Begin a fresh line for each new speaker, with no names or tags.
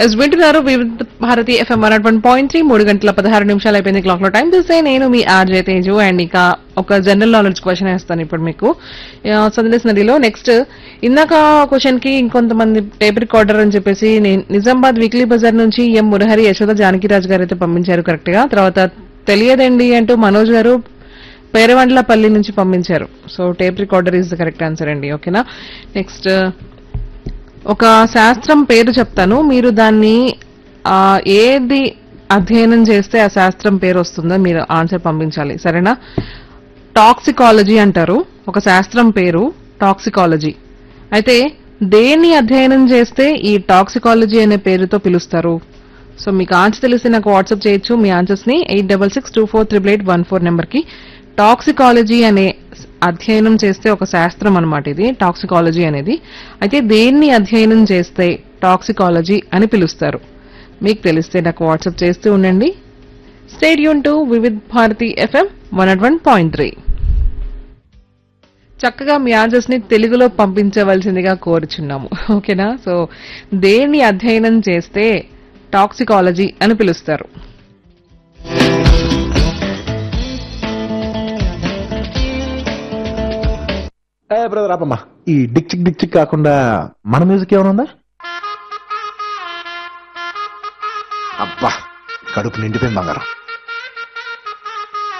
yes వింటున్నారు Vividh Bharati FM one one point three మూడు గంటల పదహారు నిమిషాలు అయిపోయింది క్లాక్ లో టైం చూస్తే నేను మీ ఆర్జే తేజు అండ్ ఇక ఒక జనరల్ నాలెడ్జ్ క్వశ్చన్ వేస్తాను ఇప్పుడు మీకు సందేశ్ నదిలో నెక్స్ట్ ఇందాక క్వశ్చన్ కి ఇంకొంతమంది టేప్ రికార్డర్ అని చెప్పేసి నేను నిజామాబాద్ వీక్లీ బజార్ నుంచి ఎం మురహరి యశోద జానకిరాజ్ గారు అయితే పంపించారు కరెక్ట్ గా తర్వాత తెలియదండి అంటూ మనోజ్ గారు పేరవండ్లపల్లి నుంచి పంపించారు so tape recorder is the correct answer అండి ఓకేనా నెక్స్ట్ ఒక శాస్త్రం పేరు చెప్తాను మీరు దాన్ని ఆ, ఏది అధ్యయనం చేస్తే ఆ శాస్త్రం పేరు వస్తుందో మీరు ఆన్సర్ పంపించాలి సరేనా టాక్సికాలజీ అంటారు ఒక శాస్త్రం పేరు టాక్సికాలజీ అయితే దేన్ని అధ్యయనం చేస్తే ఈ టాక్సికాలజీ అనే పేరుతో పిలుస్తారు సో మీకు ఆన్సర్ తెలిస్తే నాకు వాట్సాప్ చేయొచ్చు మీ ఆన్సర్స్ ని eight double six two four triple eight one four number కి టాక్సికాలజీ అనే అధ్యయనం చేస్తే ఒక శాస్త్రం అన్నమాట ఇది టాక్సికాలజీ అనేది అయితే దేన్ని అధ్యయనం చేస్తే టాక్సికాలజీ అని పిలుస్తారు మీకు తెలిస్తే నాకు వాట్సాప్ చేస్తూ ఉండండి stay tuned to Vividh Bharati FM one at one point three చక్కగా మీ ఆన్సర్స్ ని తెలుగులో పంపించవలసిందిగా కోరుచున్నాము ఓకేనా సో దేన్ని అధ్యయనం చేస్తే టాక్సికాలజీ అని పిలుస్తారు
ఏ బ్రదర్ ఆపమ్మా ఈ డిక్ చిక్ డిక్ చిక్ కాకుండా మన మ్యూజిక్ ఏమైనా ఉందా అబ్బా కడుపు నిండిపోయింది బంగారం